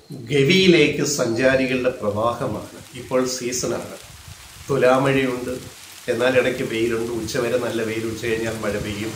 ഗവിയിലേക്ക് സഞ്ചാരികളുടെ പ്രവാഹമാണ് ഇപ്പോൾ സീസണാണ് തുലാമഴയുണ്ട് എന്നാൽ ഇടയ്ക്ക് വെയിലുണ്ട് ഉച്ചവരെ നല്ല വെയിൽ ഉച്ച കഴിഞ്ഞാൽ മഴ പെയ്യും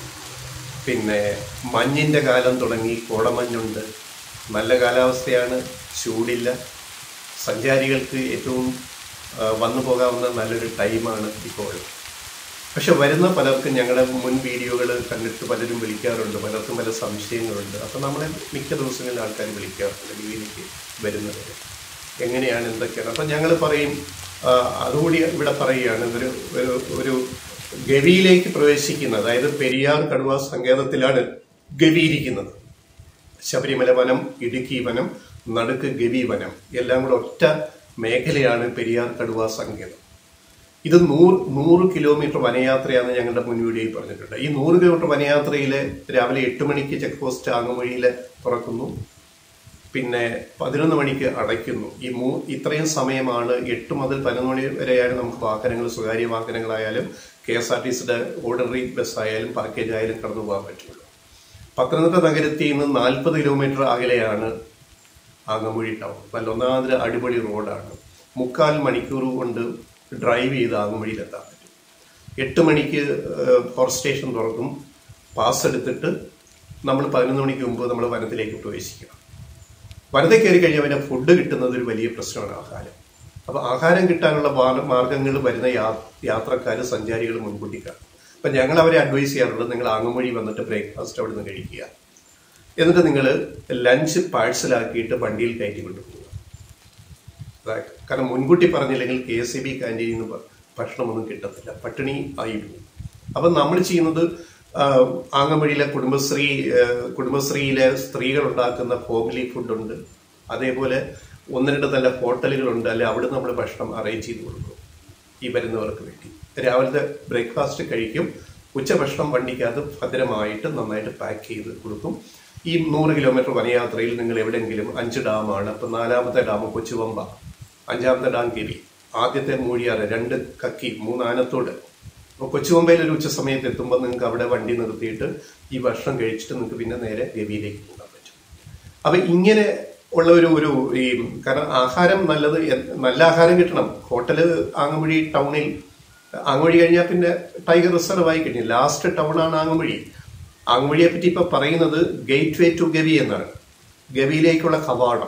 പിന്നെ മഞ്ഞിൻ്റെ കാലം തുടങ്ങി കോടമഞ്ഞുണ്ട് നല്ല കാലാവസ്ഥയാണ് ചൂടില്ല സഞ്ചാരികൾക്ക് ഏറ്റവും ആ, വന്നു പോകാവുന്ന നല്ലൊരു ടൈമാണ് ഇപ്പോൾ പക്ഷെ വരുന്ന പലർക്കും ഞങ്ങളുടെ മുൻ വീഡിയോകൾ കണ്ടിട്ട് പലരും വിളിക്കാറുണ്ട് പലർക്കും പല സംശയങ്ങളുണ്ട് അപ്പം നമ്മളെ മിക്ക ദിവസങ്ങളിൽ ആൾക്കാർ വിളിക്കാറുണ്ട് വീട്ടിലേക്ക് വരുന്നവർ എങ്ങനെയാണ് എന്തൊക്കെയാണ് അപ്പം ഞങ്ങൾ പറയും ആ, അതുകൂടി ഇവിടെ പറയുകയാണ് ഒരു ഒരു ഒരു ഗവിയിലേക്ക് പ്രവേശിക്കുന്ന അതായത് പെരിയാർ കടുവ സങ്കേതത്തിലാണ് ഗവി ഇരിക്കുന്നത് ശബരിമല വനം ഇടുക്കി വനം നടുക്ക് ഗവി വനം എല്ലാം കൂടെ ഒറ്റ മേഖലയാണ് പെരിയാർ കടുവ സങ്കേതം ഇത് നൂറ് നൂറ് കിലോമീറ്റർ വനയാത്രയാണെന്ന് ഞങ്ങളുടെ മുൻ വീഡിയോയിൽ പറഞ്ഞിട്ടുണ്ട് ഈ നൂറ് കിലോമീറ്റർ വനയാത്രയിൽ രാവിലെ എട്ട് മണിക്ക് ചെക്ക് പോസ്റ്റ് ആങ്ങമൊഴിയിൽ തുറക്കുന്നു പിന്നെ പതിനൊന്ന് മണിക്ക് അടയ്ക്കുന്നു ഈ മൂ ഇത്രയും സമയമാണ് എട്ട് മുതൽ പതിനൊന്ന് മണി വരെയാണ് നമുക്ക് വാഹനങ്ങൾ സ്വകാര്യ വാഹനങ്ങളായാലും കെ എസ് ആർ ടി സിയുടെ ഓർഡിനറി ബസ് ആയാലും പാക്കേജ് ആയാലും കടന്നു പോകാൻ പറ്റുള്ളൂ പത്തനംതിട്ട നഗരത്തിൽ നിന്ന് നാൽപ്പത് കിലോമീറ്റർ അകലെയാണ് ആങ്ങമൂഴി ടൗൺ നല്ല ഒന്നാമത് അടിപൊളി റോഡാണ് മുക്കാൽ മണിക്കൂർ കൊണ്ട് ഡ്രൈവ് ചെയ്ത് ആങ്ങമൂഴിയിലെത്താൻ പറ്റും എട്ട് മണിക്ക് ഫോറസ്റ്റ് സ്റ്റേഷൻ തുറക്കും പാസ് എടുത്തിട്ട് നമ്മൾ പതിനൊന്ന് മണിക്ക് മുമ്പ് നമ്മൾ വനത്തിലേക്ക് പ്രവേശിക്കണം വനത്തിൽ കയറി കഴിഞ്ഞാൽ പിന്നെ ഫുഡ് കിട്ടുന്നത് ഒരു വലിയ പ്രശ്നമാണ് ആഹാരം അപ്പൊ ആഹാരം കിട്ടാനുള്ള മാർഗങ്ങൾ വരുന്ന യാത്രക്കാർ സഞ്ചാരികൾ മുൻകൂട്ടി കാണും അപ്പൊ ഞങ്ങൾ അവരെ അഡ്വൈസ് ചെയ്യാറുള്ളത് നിങ്ങൾ ആങ്ങുമൊഴി വന്നിട്ട് ബ്രേക്ക്ഫാസ്റ്റ് അവിടെ നിന്ന് കഴിക്കുക എന്നിട്ട് നിങ്ങൾ ലഞ്ച് പാഴ്സലാക്കിയിട്ട് വണ്ടിയിൽ കയറ്റി കൊണ്ടുപോകുക അതായത് കാരണം മുൻകൂട്ടി പറഞ്ഞില്ലെങ്കിൽ കെ എസ് ഇ ബി ക്യാൻറ്റീനിൽ നിന്ന് ഭക്ഷണമൊന്നും കിട്ടത്തില്ല പട്ടിണി ആയി പോകും അപ്പം നമ്മൾ ചെയ്യുന്നത് ആഹ്, ആങ്ങമഴിയിലെ കുടുംബശ്രീ ആഹ്, കുടുംബശ്രീയിലെ സ്ത്രീകൾ ഉണ്ടാക്കുന്ന ഹോംലി ഫുഡുണ്ട് അതേപോലെ ഒന്ന് രണ്ട് നല്ല ഹോട്ടലുകളുണ്ട് അല്ലെ അവിടെ നമ്മൾ ഭക്ഷണം അറേഞ്ച് ചെയ്ത് കൊടുക്കും ഈ വരുന്നവർക്ക് വേണ്ടി രാവിലത്തെ ബ്രേക്ക്ഫാസ്റ്റ് കഴിക്കും ഉച്ചഭക്ഷണം വണ്ടിക്കകത്ത് ഭദ്രമായിട്ട് നന്നായിട്ട് പാക്ക് ചെയ്ത് കൊടുക്കും ഈ നൂറ് കിലോമീറ്റർ വനയാത്രയിൽ നിങ്ങൾ എവിടെയെങ്കിലും അഞ്ച് ഡാമാണ് അപ്പം നാലാമത്തെ ഡാം കൊച്ചുവമ്പ അഞ്ചാമത്തെ ഡാം ഗവി ആദ്യത്തെ മൂഴിയാറ് രണ്ട് കക്കി മൂന്നാനത്തോട് അപ്പോൾ കൊച്ചുവമ്പയിൽ ഒരു ഉച്ച സമയത്ത് എത്തുമ്പോൾ നിങ്ങൾക്ക് അവിടെ വണ്ടി നിർത്തിയിട്ട് ഈ ഭക്ഷണം കഴിച്ചിട്ട് നിങ്ങൾക്ക് പിന്നെ നേരെ ഗവിയിലേക്ക് പോകാൻ പറ്റും അപ്പൊ ഇങ്ങനെ ഉള്ള ഒരു ഒരു ഈ കാരണം ആഹാരം നല്ലത് എ- നല്ല ആഹാരം കിട്ടണം ഹോട്ടല് ആങ്ങമൊഴി ടൗണിൽ ആങ്ങമൊഴി കഴിഞ്ഞാൽ പിന്നെ ടൈഗർ റിസർവ് ആയി കഴിഞ്ഞു ലാസ്റ്റ് ടൗൺ ആണ് ആങ്ങമൊഴി ആങ്ങമൊഴിയെ പറ്റി ഇപ്പൊ പറയുന്നത് ഗേറ്റ് വേ ടു ഗവി എന്നാണ് ഗവിയിലേക്കുള്ള കവാടം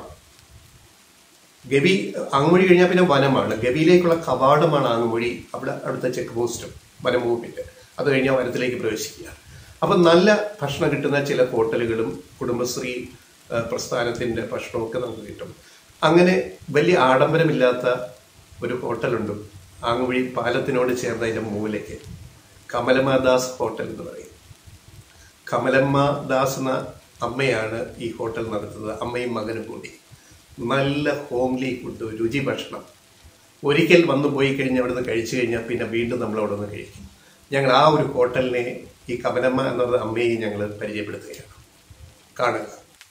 ഗവി ആങ്ങമൊഴി കഴിഞ്ഞാൽ പിന്നെ വനമാണ് ഗവിയിലേക്കുള്ള കവാടമാണ് ആങ്ങമൊഴി അവിടെ അവിടുത്തെ ചെക്ക് പോസ്റ്റും വനംവകുപ്പിന്റെ അത് കഴിഞ്ഞാൽ വനത്തിലേക്ക് പ്രവേശിക്കുക അപ്പൊ നല്ല ഭക്ഷണം കിട്ടുന്ന ചില ഹോട്ടലുകളും കുടുംബശ്രീ ആ, പ്രസ്ഥാനത്തിന്റെ ഭക്ഷണമൊക്കെ നമുക്ക് കിട്ടും അങ്ങനെ വലിയ ആഡംബരമില്ലാത്ത ഒരു ഹോട്ടലുണ്ട് ആങ്ങമൊഴി പാലത്തിനോട് ചേർന്ന അതിന്റെ മൂലയ്ക്ക് കമലമ ദാസ് ഹോട്ടൽ എന്ന് പറയും കമലമ്മ ദാസ് എന്ന അമ്മയാണ് ഈ ഹോട്ടൽ നടത്തുന്നത് അമ്മയും മകനും കൂടി നല്ല ഹോംലി ഫുഡ് രുചി ഭക്ഷണം ഒരിക്കൽ വന്നു പോയി കഴിഞ്ഞ് അവിടെ നിന്ന് കഴിച്ചു കഴിഞ്ഞാൽ പിന്നെ വീണ്ടും നമ്മൾ അവിടെ നിന്ന് കഴിക്കും ഞങ്ങൾ ആ ഒരു ഹോട്ടലിനെ ഈ കമലമ്മ എന്നത് അമ്മയെ ഞങ്ങൾ പരിചയപ്പെടുത്തുകയാണ് കാണുക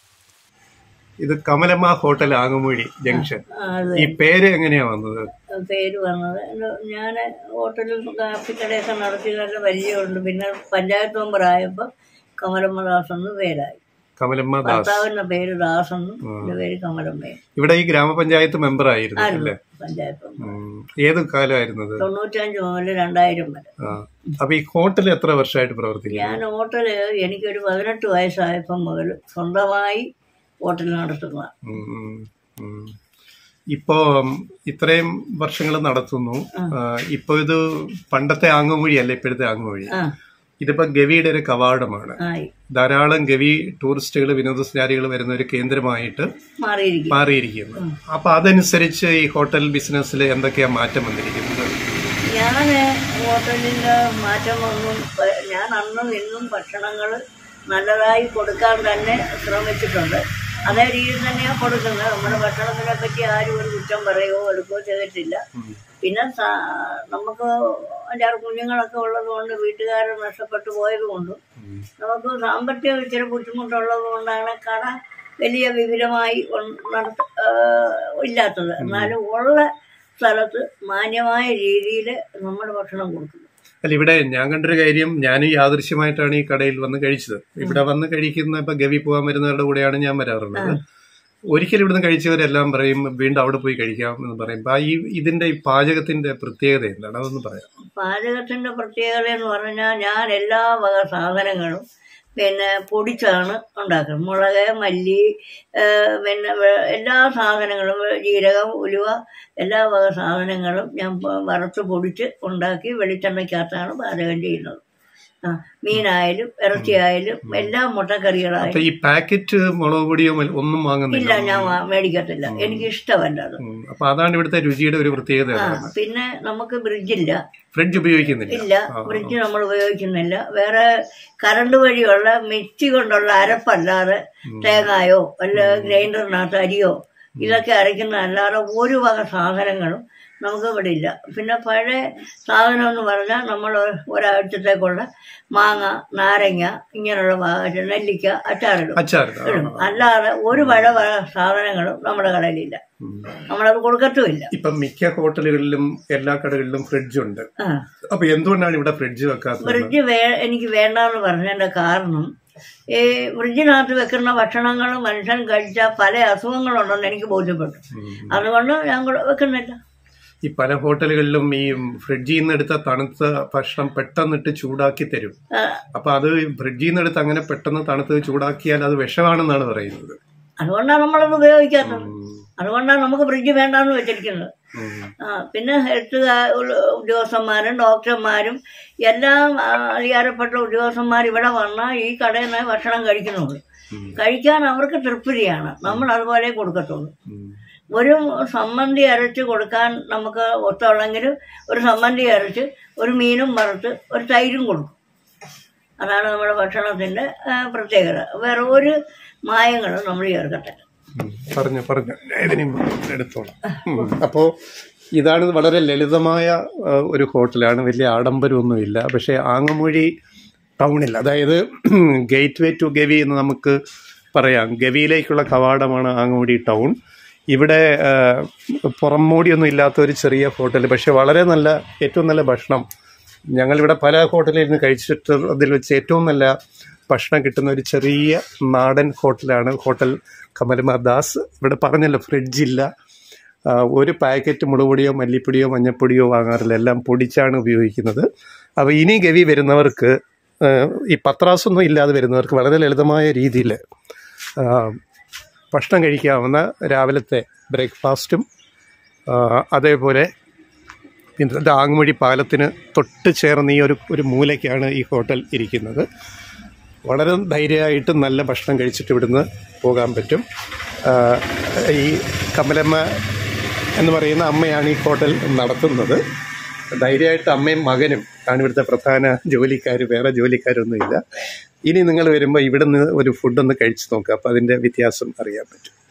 ഇത് കമലമ്മ ഹോട്ടൽ ആങ്ങമൂഴി ജംഗ്ഷൻ അത് ഈ പേര് എങ്ങനെയാ വന്നത് പേര് വന്നത് ഞാൻ ഹോട്ടലിൽ കാപ്പിക്കടയൊക്കെ നടത്തി നല്ല പരിചയമുണ്ട് പിന്നെ പഞ്ചായത്ത് മെമ്പറായപ്പോൾ കമലമ്മദാസ് എന്ന് പേരായി കമലമ്മ ദാസ് ഭർത്താവിന്റെ പേര് ദാസെന്നും എന്റെ പേര് കമലമ്മയും ഇവിടെ ഈ ഗ്രാമപഞ്ചായത്ത് മെമ്പർ ആയിരുന്നു അല്ലേ പഞ്ചായത്ത് മെമ്പർ ഉം. ഏത് കാലമായിരുന്നത് തൊണ്ണൂറ്റഞ്ച് മുതൽ രണ്ടായിരം വരെ ആ. അപ്പൊ ഈ ഹോട്ടൽ എത്ര വർഷമായിട്ട് പ്രവർത്തിക്കുന്നു ഞാൻ ഹോട്ടല് എനിക്കൊരു പതിനെട്ട് വയസ്സായപ്പം മുതൽ സ്വന്തമായി ഹോട്ടൽ നടത്തുക ഉം, ഉം, ഉം. ഇപ്പോ ഉം, ഇത്രയും വർഷങ്ങൾ നടത്തുന്നു ആ, ഇപ്പൊ ഇത് പണ്ടത്തെ ആങ്ങുമൊഴി അല്ല ഇപ്പോഴത്തെ ആങ്ങുമൊഴി ആ ഇതിപ്പോ ഗവിയുടെ ഒരു കവാടമാണ് ആയി ധാരാളം ഗവി ടൂറിസ്റ്റുകൾ വിനോദസഞ്ചാരികൾ വരുന്ന ഒരു കേന്ദ്രമായിട്ട് മാറിയിരിക്കും മാറിയിരിക്കുന്നു അപ്പൊ അതനുസരിച്ച് ഈ ഹോട്ടൽ ബിസിനസ്സിൽ എന്തൊക്കെയാ മാറ്റം വന്നിരിക്കുന്നത് ഞാൻ ഹോട്ടലിൻ്റെ മാറ്റമൊന്നും പ- ഞാൻ അന്നും ഇന്നും ഭക്ഷണങ്ങൾ നല്ലതായി കൊടുക്കാൻ തന്നെ ശ്രമിച്ചിട്ടുണ്ട് അതേ രീതിയിൽ തന്നെയാണ് കൊടുക്കുന്നത് നമ്മുടെ ഭക്ഷണത്തിനെ പറ്റി ആരും ഒരു കുറ്റം പറയുകയോ എടുക്കുകയോ ചെയ്തിട്ടില്ല പിന്നെ സാ- നമുക്ക് അഞ്ചാറ് കുഞ്ഞുങ്ങളൊക്കെ ഉള്ളത് കൊണ്ട് വീട്ടുകാർ നഷ്ടപ്പെട്ടു പോയത് കൊണ്ടും നമുക്ക് സാമ്പത്തിക ഇച്ചിരി ബുദ്ധിമുട്ടുള്ളത് കൊണ്ടാണ് കട വലിയ വിപുലമായി ഉൺ- നടത്ത ആ, ഇല്ലാത്തത് എന്നാലും ഉള്ള സ്ഥലത്ത് മാന്യമായ രീതിയിൽ നമ്മൾ ഭക്ഷണം കൊടുക്കുന്നു അല്ല ഇവിടെ ഞാൻ കണ്ടൊരു കാര്യം ഞാനും യാദൃശ്യമായിട്ടാണ് ഈ കടയിൽ വന്ന് കഴിച്ചത് ഇവിടെ വന്ന് കഴിക്കുന്ന ഇപ്പൊ ഗവി പോകാൻ വരുന്നവരുടെ കൂടെയാണ് ഞാൻ വരാറുള്ളത് ഒരിക്കലും ഇവിടുന്ന് കഴിച്ചവരെല്ലാം പറയും വീണ്ടും അവിടെ പോയി കഴിക്കാം എന്ന് പറയും അപ്പൊ ഈ ഇതിന്റെ ഈ പാചകത്തിന്റെ പ്രത്യേകത എന്താണ് അതൊന്ന് പറയാം പാചകത്തിന്റെ പ്രത്യേകത എന്ന് പറഞ്ഞാൽ ഞാൻ എല്ലാ വക സാധനങ്ങളും പിന്നെ പൊടിച്ചാണ് ഉണ്ടാക്കുന്നത് മുളക് മല്ലി ആ, പിന്നെ വെ- എല്ലാ സാധനങ്ങളും വെ- ജീരകം ഉലുവ എല്ലാ വക സാധനങ്ങളും ഞാൻ പ- വറുത്ത് പൊടിച്ച് ഉണ്ടാക്കി വെളിച്ചെണ്ണയ്ക്കകത്താണ് പാചകം ചെയ്യുന്നത് ആ മീനായാലും ഇറച്ചിയായാലും എല്ലാം മുട്ടക്കറികളായാലും അപ്പൊ ഈ പാക്കറ്റ് മുളക് പൊടിയോ മൽ- ഒന്നും ഇല്ല വാങ്ങുന്നില്ല ഞാൻ വാ- മേടിക്കത്തില്ല എനിക്ക് ഇഷ്ടമല്ല അത് ഉം. അപ്പൊ അതാണ് ഇവിടുത്തെ രുചിയുടെ ഒരു പ്രത്യേകത ആ അതാണ് പിന്നെ നമുക്ക് ഫ്രിഡ്ജില്ല ഫ്രിഡ്ജ് ഉപയോഗിക്കുന്നില്ല ഇല്ല ഫ്രിഡ്ജ് നമ്മൾ ഉപയോഗിക്കുന്നില്ല വേറെ കറണ്ട് വഴിയുള്ള മിക്സി കൊണ്ടുള്ള അരപ്പല്ലാതെ തേങ്ങായോ വല്ല ഗ്രൈൻഡറിനകത്ത് അരിയോ ഇതൊക്കെ അരയ്ക്കുന്ന അല്ലാതെ ഒരു വക സാധനങ്ങളും നമുക്ക് ഇവിടെ ഇല്ല പിന്നെ പഴയ സാധനം എന്ന് പറഞ്ഞാൽ നമ്മൾ ഒരാഴ്ചത്തേക്കുള്ള മാങ്ങ നാരങ്ങ ഇങ്ങനെയുള്ള ഭാഗത്ത് നെല്ലിക്ക അച്ചാറിടും അച്ചാർ ആ, ഇടും അല്ലാതെ ഒരു പഴ വക സാധനങ്ങളും നമ്മുടെ കടയിലില്ല ഉം. നമ്മളത് കൊടുക്കത്തുമില്ല ഇപ്പം മിക്ക ഹോട്ടലുകളിലും എല്ലാ കടകളിലും ഫ്രിഡ്ജ് ഉണ്ട് ആ അപ്പൊ എന്തുകൊണ്ടാണ് ഇവിടെ ഫ്രിഡ്ജ് വെക്കാത്തത് ഫ്രിഡ്ജ് വേ എനിക്ക് വേണ്ടാന്ന് പറഞ്ഞതിന്റെ കാരണം ഈ ഫ്രിഡ്ജിനകത്ത് വെക്കുന്ന ഭക്ഷണങ്ങൾ മനുഷ്യൻ കഴിച്ചാൽ പല അസുഖങ്ങളുണ്ടെന്ന് എനിക്ക് ബോധ്യപ്പെട്ടു അതുകൊണ്ട് ഞാൻ കൂടെ വെക്കുന്നില്ല ഈ പല ഹോട്ടലുകളിലും ഈ ഫ്രിഡ്ജിൽ നിന്ന് എടുത്ത തണുത്ത ഭക്ഷണം പെട്ടെന്നിട്ട് ചൂടാക്കി തരും ആ, അപ്പൊ അത് ഫ്രിഡ്ജിൽ നിന്ന് എടുത്ത് അങ്ങനെ പെട്ടെന്ന് തണുത്ത് ചൂടാക്കിയാൽ അത് വിഷമാണെന്നാണ് പറയുന്നത് അതുകൊണ്ടാണ് നമ്മളത് ഉപയോഗിക്കാത്തത് ഉം. അതുകൊണ്ടാണ് നമുക്ക് ഫ്രിഡ്ജ് വേണ്ടാന്ന് വെച്ചിരിക്കുന്നത് ഉം. ആ, പിന്നെ ഹെൽത്ത് ഉദ്യോഗസ്ഥന്മാരും ഡോക്ടർമാരും എല്ലാം ആ, അധികാരപ്പെട്ട ഉദ്യോഗസ്ഥന്മാർ ഇവിടെ വന്നാൽ ഈ കടയിൽ നിന്ന് ഭക്ഷണം കഴിക്കുന്നുള്ളൂ ഉം. കഴിക്കാൻ അവർക്ക് തൃപ്തിയാണ് നമ്മൾ അതുപോലെ കൊടുക്കത്തുള്ളൂ ഉം. ഒരു സമ്മന്തി അരച്ച് കൊടുക്കാൻ നമുക്ക് ഒത്തുള്ളെങ്കിൽ ഒരു സമ്മന്തി അരച്ച് ഒരു മീനും വറുത്ത് ഒരു തൈരും കൊടുക്കും അതാണ് നമ്മുടെ ഭക്ഷണത്തിൻ്റെ പ്രത്യേകത വേറെ ഒരു മായങ്ങളും നമ്മൾ ചേർക്കത്തില്ല ഉം. പറഞ്ഞു പറഞ്ഞു ഇതിനും എടുത്തോളാം ഉം. അപ്പോ ഇതാണ് വളരെ ലളിതമായ ആ, ഒരു ഹോട്ടലാണ് വലിയ ആഡംബരമൊന്നുമില്ല പക്ഷേ ആങ്ങമൂഴി ടൗണിൽ അതായത് ഗേറ്റ് വേ ടു ഗവി എന്ന് നമുക്ക് പറയാം ഗവിയിലേക്കുള്ള കവാടമാണ് ആങ്ങമൂടി ടൗൺ ഇവിടെ ആ, പുറംമൂടിയൊന്നും ഇല്ലാത്ത ഒരു ചെറിയ ഹോട്ടൽ പക്ഷേ വളരെ നല്ല ഏറ്റവും നല്ല ഭക്ഷണം ഞങ്ങളിവിടെ പല ഹോട്ടലിൽ നിന്ന് കഴിച്ചിട്ട് അതിൽ വെച്ച് ഏറ്റവും നല്ല ഭക്ഷണം കിട്ടുന്ന ഒരു ചെറിയ നാടൻ ഹോട്ടലാണ് ഹോട്ടൽ കമലമ ദാസ് ഇവിടെ പറഞ്ഞല്ലോ ഫ്രിഡ്ജില്ല ആ, ഒരു പാക്കറ്റ് മുളകുപൊടിയോ മല്ലിപ്പൊടിയോ മഞ്ഞൾപ്പൊടിയോ വാങ്ങാറില്ല എല്ലാം പൊടിച്ചാണ് ഉപയോഗിക്കുന്നത് അപ്പോൾ ഇനി ഗവി വരുന്നവർക്ക് ആ, ഈ പത്രാസൊന്നും ഇല്ലാതെ വരുന്നവർക്ക് വളരെ ലളിതമായ രീതിയിൽ ഭക്ഷണം കഴിക്കാവുന്ന രാവിലത്തെ ബ്രേക്ക്ഫാസ്റ്റും അതേപോലെ പിന്നെ ദാങ്ങുമൊഴി പാലത്തിന് തൊട്ട് ചേർന്ന് ഈ ഒരു ഒരു മൂലയ്ക്കാണ് ഈ ഹോട്ടൽ ഇരിക്കുന്നത് വളരെ ധൈര്യമായിട്ട് നല്ല ഭക്ഷണം കഴിച്ചിട്ട് ഇവിടുന്ന് പോകാൻ പറ്റും ആ, ഈ കമലമ്മ എന്ന് പറയുന്ന അമ്മയാണ് ഈ ഹോട്ടൽ നടത്തുന്നത് ധൈര്യമായിട്ട് അമ്മയും മകനും ആണ് ഇവിടുത്തെ പ്രധാന ജോലിക്കാർ വേറെ ജോലിക്കാരൊന്നുമില്ല ഇനി നിങ്ങൾ വരുമ്പോൾ ഇവിടുന്ന് ഒരു ഫുഡൊന്ന് കഴിച്ചു നോക്കുക അപ്പോൾ അതിൻ്റെ വ്യത്യാസം അറിയാൻ പറ്റും